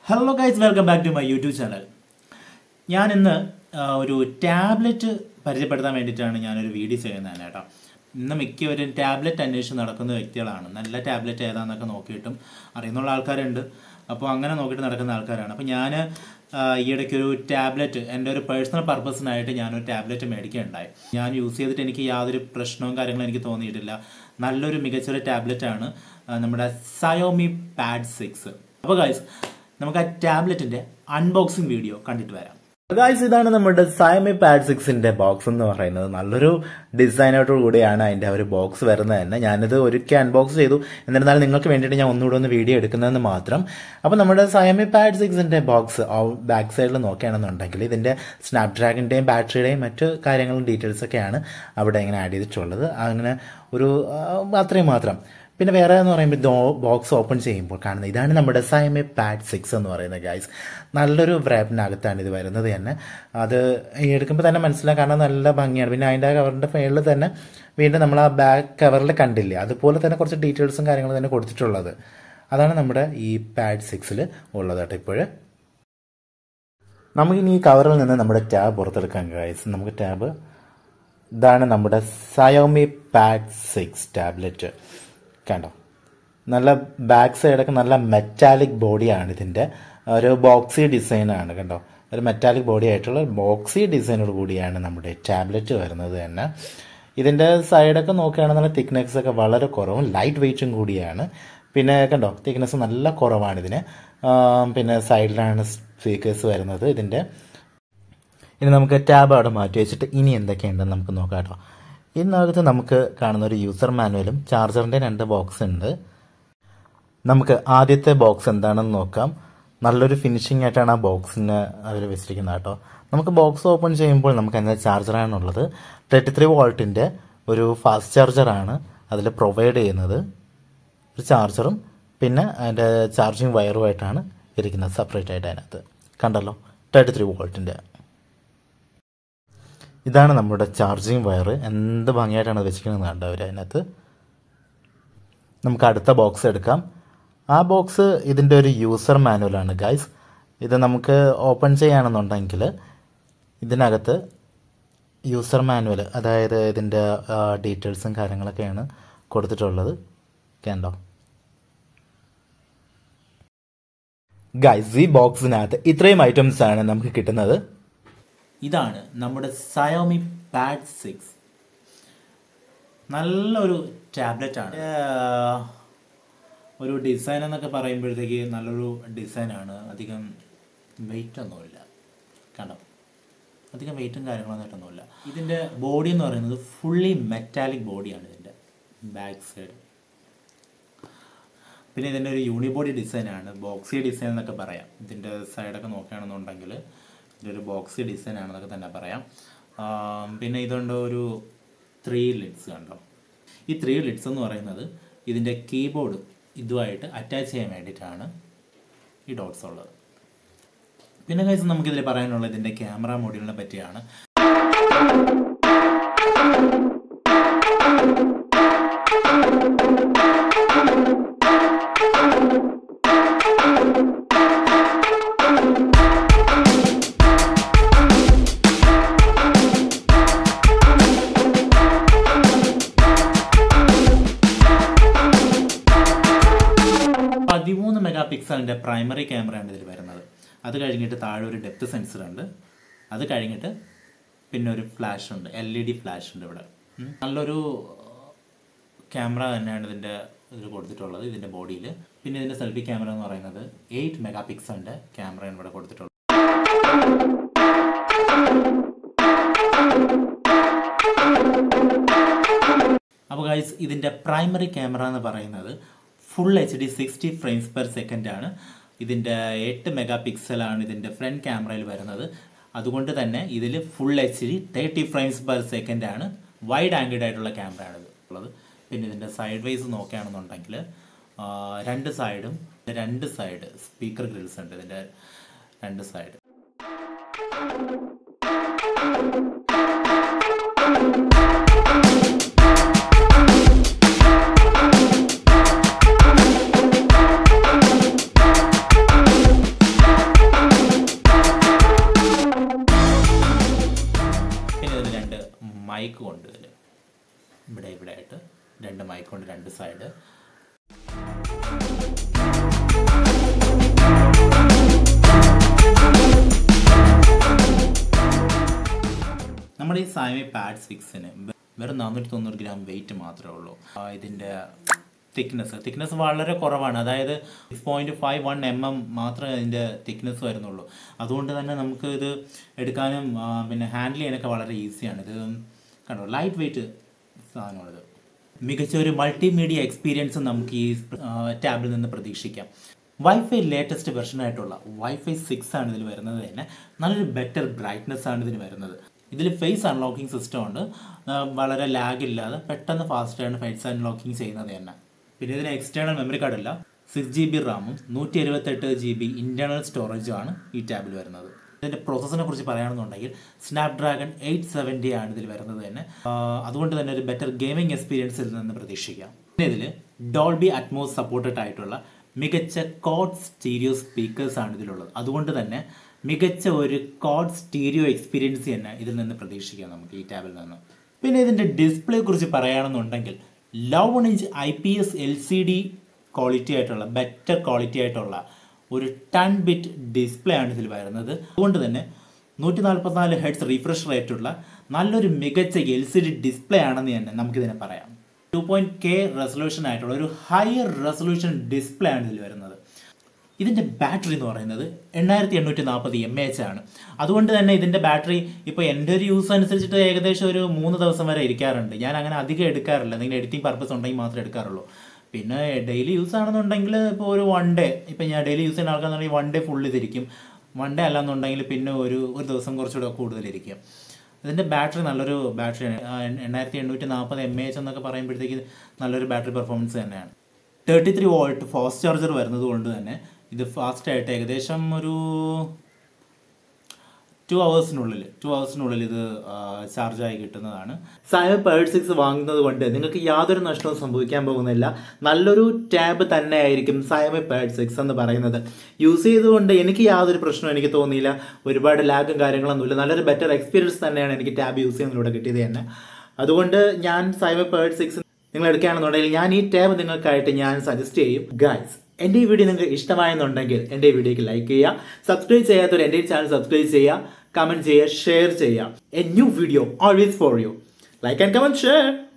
Hello guys welcome back to my YouTube channel ഞാൻ ഇന്ന് ആ, ഒരു ടാബ്ലറ്റ് പരിചയപ്പെടുത്താൻ വേണ്ടിയിട്ടാണ് ഞാനൊരു വീഡിയോ ചെയ്യുന്നത് കേട്ടോ ഇന്ന് മിക്കവരും ടാബ്ലറ്റ് അന്വേഷിച്ച് നടക്കുന്ന വ്യക്തികളാണ് നല്ല ടാബ്ലറ്റ് ഏതാണെന്നൊക്കെ നോക്കിയിട്ടും അറിയുന്നുള്ള ആൾക്കാരുണ്ട് അപ്പോൾ അങ്ങനെ നോക്കിയിട്ട് നടക്കുന്ന ആൾക്കാരാണ് അപ്പോൾ ഞാൻ ഈയിടയ്ക്ക് ഒരു ടാബ്ലറ്റ് എൻ്റെ ഒരു പേഴ്സണൽ പർപ്പസിനായിട്ട് ഞാനൊരു ടാബ്ലറ്റ് മേടിക്കുകയുണ്ടായി ഞാൻ യൂസ് ചെയ്തിട്ട് എനിക്ക് യാതൊരു പ്രശ്നവും കാര്യങ്ങളും എനിക്ക് തോന്നിയിട്ടില്ല നല്ലൊരു മികച്ചൊരു ടാബ്ലറ്റാണ് നമ്മുടെ സയോമി പാഡ് സിക്സ് അപ്പോൾ ഗൈസ് നമുക്ക് ആ ടാബ്ലറ്റിന്റെ അൺബോക്സിംഗ് വീഡിയോ കണ്ടിട്ട് വരാം ഗായ്സ് ഇതാണ് നമ്മുടെ സയമി പാഡ് സിക്സിന്റെ ബോക്സ് എന്ന് പറയുന്നത് നല്ലൊരു ഡിസൈനോട് കൂടിയാണ് അതിന്റെ ആ ഒരു ബോക്സ് വരുന്നത് തന്നെ ഞാനിത് ഒരിക്കൽ അൺബോക്സ് ചെയ്തു എന്നിരുന്നാലും നിങ്ങൾക്ക് വേണ്ടിയിട്ട് ഞാൻ ഒന്നുകൂടെ ഒന്ന് വീഡിയോ എടുക്കുന്നതെന്ന് മാത്രം അപ്പോൾ നമ്മുടെ സയമി പാഡ് സിക്സിന്റെ ബോക്സ് ബാക്ക് സൈഡിൽ നോക്കുകയാണെന്നുണ്ടെങ്കിൽ ഇതിന്റെ സ്നാപ്ഡ്രാഗണിന്റെയും ബാറ്ററിയുടെയും മറ്റു കാര്യങ്ങളും ഡീറ്റെയിൽസ് ഒക്കെയാണ് അവിടെ ഇങ്ങനെ ആഡ് ചെയ്തിട്ടുള്ളത് അങ്ങനെ ഒരു ആ, അത്രയും മാത്രം പിന്നെ വേറെ എന്ന് പറയുമ്പോൾ ബോക്സ് ഓപ്പൺ ചെയ്യുമ്പോൾ കാണുന്നത് ഇതാണ് നമ്മുടെ സൈമി പാഡ് സിക്സ് എന്ന് പറയുന്നത് ഗൈസ് നല്ലൊരു വ്രാപ്പിനകത്താണ് ഇത് വരുന്നത് തന്നെ അത് ഈ എടുക്കുമ്പോൾ തന്നെ മനസ്സിലാക്കാൻ കാരണം നല്ല ഭംഗിയാണ് പിന്നെ അതിൻ്റെ കവറിൻ്റെ മേളിൽ തന്നെ വീണ്ടും നമ്മൾ ആ ബാക്ക് കവറിൽ കണ്ടില്ലേ അതുപോലെ തന്നെ കുറച്ച് ഡീറ്റെയിൽസും കാര്യങ്ങളും തന്നെ കൊടുത്തിട്ടുള്ളത് അതാണ് നമ്മുടെ ഈ പാഡ് സിക്സിൽ ഉള്ളത് കേട്ടോ ഇപ്പോൾ നമുക്കിനി ഈ കവറിൽ നിന്ന് നമ്മുടെ ടാബ് പുറത്തെടുക്കാം ഗൈസ് നമുക്ക് ടാബ് ഇതാണ് നമ്മുടെ സയോമി പാഡ് സിക്സ് ടാബ്ലറ്റ് കണ്ടോ നല്ല ബാക്ക് സൈഡൊക്കെ നല്ല മെറ്റാലിക് ബോഡിയാണ് ഇതിൻ്റെ ഒരു ബോക്സി ഡിസൈനാണ് കണ്ടോ ഒരു മെറ്റാലിക് ബോഡി ആയിട്ടുള്ള ബോക്സി ഡിസൈനോട് കൂടിയാണ് നമ്മുടെ ടാബ്ലറ്റ് വരുന്നത് തന്നെ ഇതിൻ്റെ സൈഡൊക്കെ നോക്കുകയാണെന്നുണ്ടെങ്കിൽ തിക്നെസ് ഒക്കെ വളരെ കുറവും ലൈറ്റ് വെയിറ്റും കൂടിയാണ് പിന്നെ കണ്ടോ തിക്നെസ് നല്ല കുറവാണ് ഇതിന് ആം, പിന്നെ സൈഡിലാണ് സ്പീക്കേഴ്സ് വരുന്നത് ഇതിൻ്റെ ഇനി നമുക്ക് ടാബ് അവിടെ മാറ്റി വെച്ചിട്ട് ഇനി എന്തൊക്കെയുണ്ടെന്ന് നമുക്ക് നോക്കാം കേട്ടോ ഇതിനകത്ത് നമുക്ക് കാണുന്ന ഒരു യൂസർ മാനുവലും ചാർജറിൻ്റെ രണ്ട് ബോക്സ് ഉണ്ട് നമുക്ക് ആദ്യത്തെ ബോക്സ് എന്താണെന്ന് നോക്കാം നല്ലൊരു ഫിനിഷിംഗ് ആയിട്ടാണ് ആ ബോക്സിന് അവർ വെച്ചിരിക്കുന്നത് കേട്ടോ നമുക്ക് ബോക്സ് ഓപ്പൺ ചെയ്യുമ്പോൾ നമുക്ക് അതിൻ്റെ ചാർജറാണുള്ളത് തേർട്ടി ത്രീ വോൾട്ടിൻ്റെ ഒരു ഫാസ്റ്റ് ചാർജറാണ് അതിൽ പ്രൊവൈഡ് ചെയ്യുന്നത് ഒരു ചാർജറും പിന്നെ അതിൻ്റെ ചാർജിങ് വയറുമായിട്ടാണ് ഇരിക്കുന്നത് സെപ്പറേറ്റ് ആയിട്ട് അതിനകത്ത് കണ്ടല്ലോ തേർട്ടി ത്രീ വോൾട്ടിൻ്റെ ഇതാണ് നമ്മുടെ ചാർജിങ് വയർ എന്ത് ഭംഗിയായിട്ടാണ് അത് വെച്ചിരിക്കുന്നത് കണ്ടോ അവർ അതിനകത്ത് നമുക്ക് അടുത്ത ബോക്സ് എടുക്കാം ആ ബോക്സ് ഇതിൻ്റെ ഒരു യൂസർ മാനുവലാണ് ഗൈസ് ഇത് നമുക്ക് ഓപ്പൺ ചെയ്യുകയാണെന്നുണ്ടെങ്കിൽ ഇതിനകത്ത് യൂസർ മാനുവൽ അതായത് ഇതിൻ്റെ ഡീറ്റെയിൽസും കാര്യങ്ങളൊക്കെയാണ് കൊടുത്തിട്ടുള്ളത് കണ്ടോ ഗൈസ് ഈ ബോക്സിനകത്ത് ഇത്രയും ഐറ്റംസ് ആണ് നമുക്ക് കിട്ടുന്നത് ഇതാണ് നമ്മുടെ സയോമി പാഡ് സിക്സ് നല്ലൊരു ടാബ്ലറ്റ് ആണ് ഏർ, ഒരു ഡിസൈൻ എന്നൊക്കെ പറയുമ്പോഴത്തേക്ക് നല്ലൊരു ഡിസൈനാണ് അധികം വെയിറ്റ് ഒന്നുമില്ല കണ്ടോ അധികം വെയിറ്റും കാര്യങ്ങളൊന്നും ആയിട്ടൊന്നുമില്ല ഇതിൻ്റെ ബോഡി എന്ന് പറയുന്നത് ഫുള്ളി മെറ്റാലിക് ബോഡിയാണ് ഇതിൻ്റെ ബാക്ക് സൈഡ് പിന്നെ ഇതിൻ്റെ ഒരു യൂണിബോഡി ഡിസൈനാണ് ബോക്സി ഡിസൈൻ എന്നൊക്കെ പറയാം ഇതിൻ്റെ സൈഡൊക്കെ നോക്കുകയാണെന്നുണ്ടെങ്കിൽ ഇതിൻ്റെ ഒരു ബോക്സി ഡിസൈൻ ആണെന്നൊക്കെ തന്നെ പറയാം ആം, പിന്നെ ഇതുണ്ട് ഒരു ത്രീ ലിഡ്സ് കണ്ടോ ഈ ത്രീ ലിഡ്സ് എന്ന് പറയുന്നത് ഇതിൻ്റെ കീബോർഡ് ഇതുമായിട്ട് അറ്റാച്ച് ചെയ്യാൻ വേണ്ടിയിട്ടാണ് ഈ ഡോട്ട്സ് ഉള്ളത് പിന്നെ കഴിച്ച് നമുക്കിതിൽ പറയാനുള്ളത് ഇതിൻ്റെ ക്യാമറ മോഡ്യൂളിനെ പറ്റിയാണ് പതിമൂന്ന് മെഗാ പിക്സലിൻ്റെ പ്രൈമറി ക്യാമറയാണ് ഇതിൽ വരുന്നത് അത് കഴിഞ്ഞിട്ട് താഴെ ഒരു ഡെപ്ത് സെൻസർ ഉണ്ട് അത് കഴിഞ്ഞിട്ട് പിന്നെ ഒരു ഫ്ലാഷ് ഉണ്ട് എൽ ഇ ഡി ഫ്ലാഷ് ഉണ്ട് ഇവിടെ ഉം. നല്ലൊരു ക്യാമറ തന്നെയാണ് ഇതിൻ്റെ ഇതിൽ കൊടുത്തിട്ടുള്ളത് ഇതിൻ്റെ ബോഡിയിൽ പിന്നെ ഇതിൻ്റെ സെൽഫി ക്യാമറ എന്ന് പറയുന്നത് എയ്റ്റ് മെഗാ പിക്സലിൻ്റെ ക്യാമറയാണ് ഇവിടെ കൊടുത്തിട്ടുള്ളത് അപ്പോൾ ഗൈസ് ഇതിൻ്റെ പ്രൈമറി ക്യാമറ എന്ന് പറയുന്നത് full H D sixty frames per second ആണ് ഇതിൻ്റെ എട്ട് മെഗാ പിക്സലാണ് ഇതിൻ്റെ ഫ്രണ്ട് ക്യാമറയിൽ വരുന്നത് അതുകൊണ്ട് തന്നെ ഇതിൽ full H D thirty frames per second ആണ് വൈഡ് ആംഗിൾഡ് ആയിട്ടുള്ള ക്യാമറയാണ് ഇത് ഉള്ളത് പിന്നെ ഇതിൻ്റെ സൈഡ് വൈസ് നോക്കുകയാണെന്നുണ്ടെങ്കിൽ ആ, രണ്ട് സൈഡും രണ്ട് സൈഡ് സ്പീക്കർ ഗ്രിൽസ് ഉണ്ട് ഇതിൻ്റെ രണ്ട് സൈഡ് മൈക്ക് ഉണ്ട് ഇതിൽ ഇവിടെ ഇവിടെ ആയിട്ട് രണ്ട് മൈക്ക് ഉണ്ട് രണ്ട് സൈഡ് നമ്മുടെ ഈ സായമി പാഡ് സിക്സിന് വെറും നാനൂറ്റി തൊണ്ണൂറ് ഗ്രാം വെയിറ്റ് മാത്രമേ ഉള്ളൂ ആ, ഇതിൻ്റെ തിക്നെസ് തിക്നെസ് വളരെ കുറവാണ് അതായത് six point five one M M മാത്രമേ അതിൻ്റെ തിക്നെസ് വരുന്നുള്ളൂ അതുകൊണ്ട് തന്നെ നമുക്ക് ഇത് എടുക്കാനും ആ, പിന്നെ ഹാൻഡിൽ ചെയ്യാനൊക്കെ വളരെ ഈസിയാണ് ഇത് കണ്ടോ ലൈറ്റ് വെയിറ്റ് സാധനമാണിത് മികച്ച ഒരു മൾട്ടിമീഡിയ എക്സ്പീരിയൻസ് നമുക്ക് ഈ ടാബിൽ നിന്ന് പ്രതീക്ഷിക്കാം വൈഫൈ ലേറ്റസ്റ്റ് വെർഷൻ ആയിട്ടുള്ള വൈഫൈ സിക്സ് ആണ് ഇതിൽ വരുന്നത് തന്നെ നല്ലൊരു ബെറ്റർ ബ്രൈറ്റ്നെസ് ആണ് ഇതിന് വരുന്നത് ഇതിൽ ഫേസ് അൺലോക്കിംഗ് സിസ്റ്റം ഉണ്ട് ആ, വളരെ ലാഗ് ഇല്ലാതെ പെട്ടെന്ന് ഫാസ്റ്റാണ് ഫേസ് അൺലോക്കിംഗ് ചെയ്യുന്നത് തന്നെ പിന്നെ ഇതിന് എക്സ്റ്റേണൽ മെമ്മറി കാർഡ് ഇല്ല സിക്സ് ജി ബി റാമും നൂറ്റി എഴുപത്തെട്ട് ജി ബി ഇൻറ്റേർണൽ സ്റ്റോറേജും ആണ് ഈ ടാബിൽ വരുന്നത് ഇതിൻ്റെ പ്രോസസ്സിനെ കുറിച്ച് പറയുകയാണെന്നുണ്ടെങ്കിൽ സ്നാപ്ഡ്രാഗൺ എയ്റ്റ് സെവൻറ്റി ആണ് ഇതിൽ വരുന്നത് തന്നെ ആ, അതുകൊണ്ട് തന്നെ ഒരു ബെറ്റർ ഗെയിമിംഗ് എക്സ്പീരിയൻസ് ഇതിൽ നിന്ന് പ്രതീക്ഷിക്കാം പിന്നെ ഇതിൽ ഡോൾബി അറ്റ്മോസ് സപ്പോർട്ടഡ് ആയിട്ടുള്ള മികച്ച കോഡ് സ്റ്റീരിയോ സ്പീക്കേഴ്സ് ആണ് ഇതിലുള്ളത് അതുകൊണ്ട് തന്നെ മികച്ച ഒരു കോഡ് സ്റ്റീരിയോ എക്സ്പീരിയൻസ് തന്നെ ഇതിൽ നിന്ന് പ്രതീക്ഷിക്കാം നമുക്ക് ഈ ടാബിൽ നിന്ന് പിന്നെ ഇതിൻ്റെ ഡിസ്പ്ലേ കുറിച്ച് പറയുകയാണെന്നുണ്ടെങ്കിൽ eleven inch I P S L C D quality ആയിട്ടുള്ള ബെറ്റർ ക്വാളിറ്റി ആയിട്ടുള്ള ഒരു ടൺ ബിറ്റ് ഡിസ്പ്ലേ ആണ് ഇതിൽ വരുന്നത് അതുകൊണ്ട് തന്നെ നൂറ്റി നാൽപ്പത്തിനാല് ഹെഡ്സ് റീഫ്രഷ് റേറ്റുള്ള നല്ലൊരു മികച്ച എൽ സി ഡി ഡിസ്പ്ലേ ആണെന്ന് തന്നെ നമുക്കിതിനെ പറയാം ടു പോയിൻറ്റ് കെ റെസൊല്യൂഷൻ ആയിട്ടുള്ള ഒരു ഹയർ റെസൊല്യൂഷൻ ഡിസ്പ്ലേ ആണ് ഇതിൽ വരുന്നത് ഇതിൻ്റെ ബാറ്ററി എന്ന് പറയുന്നത് എണ്ണായിരത്തി എണ്ണൂറ്റി നാൽപ്പത് എം എച്ച് ആണ് അതുകൊണ്ട് തന്നെ ഇതിൻ്റെ ബാറ്ററി ഇപ്പോൾ എൻ്റെ ഒരു യൂസ് അനുസരിച്ചിട്ട് ഏകദേശം ഒരു മൂന്ന് ദിവസം വരെ ഇരിക്കാറുണ്ട് ഞാൻ അങ്ങനെ അധികം എടുക്കാറില്ല എന്തെങ്കിലും എഡിറ്റിംഗ് പർപ്പസ് ഉണ്ടെങ്കിൽ മാത്രമേ എടുക്കാറുള്ളൂ പിന്നെ ഡെയിലി യൂസ് ആണെന്നുണ്ടെങ്കിൽ ഇപ്പോൾ ഒരു വൺ ഡേ ഇപ്പം ഞാൻ ഡെയിലി യൂസ് ചെയ്യുന്ന ആൾക്കാണെന്നുണ്ടെങ്കിൽ വൺ ഡേ ഫുൾ ഇതിരിക്കും വൺ ഡേ അല്ലാന്നുണ്ടെങ്കിൽ പിന്നെ ഒരു ഒരു ദിവസം കുറച്ചുകൂടെ കൂടുതലിരിക്കും ഇതിൻ്റെ ബാറ്ററി നല്ലൊരു ബാറ്ററിയാണ് ആ, എണ്ണായിരത്തി എണ്ണൂറ്റി നാൽപ്പത് എം എച്ച് എന്നൊക്കെ പറയുമ്പോഴത്തേക്ക് നല്ലൊരു ബാറ്ററി പെർഫോമൻസ് തന്നെയാണ് thirty three volt fast charger വരുന്നത് കൊണ്ട് തന്നെ ഇത് ഫാസ്റ്റ് ആയിട്ട് ഏകദേശം ഒരു ടു അവേഴ്സിനുള്ളിൽ ടു അവേഴ്സിനുള്ളിൽ ഇത് ചാർജായി കിട്ടുന്നതാണ് സായ പേർഡ് സിക്സ് വാങ്ങുന്നത് കൊണ്ട് നിങ്ങൾക്ക് യാതൊരു നഷ്ടവും സംഭവിക്കാൻ പോകുന്നില്ല നല്ലൊരു ടാബ് തന്നെ ആയിരിക്കും സായമ പേർഡ് സിക്സ് എന്ന് പറയുന്നത് യൂസ് ചെയ്തുകൊണ്ട് എനിക്ക് യാതൊരു പ്രശ്നവും എനിക്ക് തോന്നിയില്ല ഒരുപാട് ലാഗും കാര്യങ്ങളൊന്നുമില്ല നല്ലൊരു ബെറ്റർ എക്സ്പീരിയൻസ് തന്നെയാണ് എനിക്ക് ടാബ് യൂസ് ചെയ്യുന്നതിലൂടെ കിട്ടിയത് തന്നെ അതുകൊണ്ട് ഞാൻ സായമ പേർഡ് സിക്സ് നിങ്ങൾ എടുക്കുകയാണെന്നുണ്ടെങ്കിൽ ഞാൻ ഈ ടാബ് നിങ്ങൾക്കായിട്ട് ഞാൻ സജസ്റ്റ് ചെയ്യും ഗൈസ് എൻ്റെ ഈ വീഡിയോ നിങ്ങൾക്ക് ഇഷ്ടമായെന്നുണ്ടെങ്കിൽ എൻ്റെ ഈ വീഡിയോക്ക് ലൈക്ക് ചെയ്യുക സബ്സ്ക്രൈബ് ചെയ്യാത്തവർ എൻ്റെ ഈ ചാനൽ സബ്സ്ക്രൈബ് ചെയ്യുക കമൻറ്റ് ചെയ്യുക ഷെയർ ചെയ്യുക a new video always for you like and comment share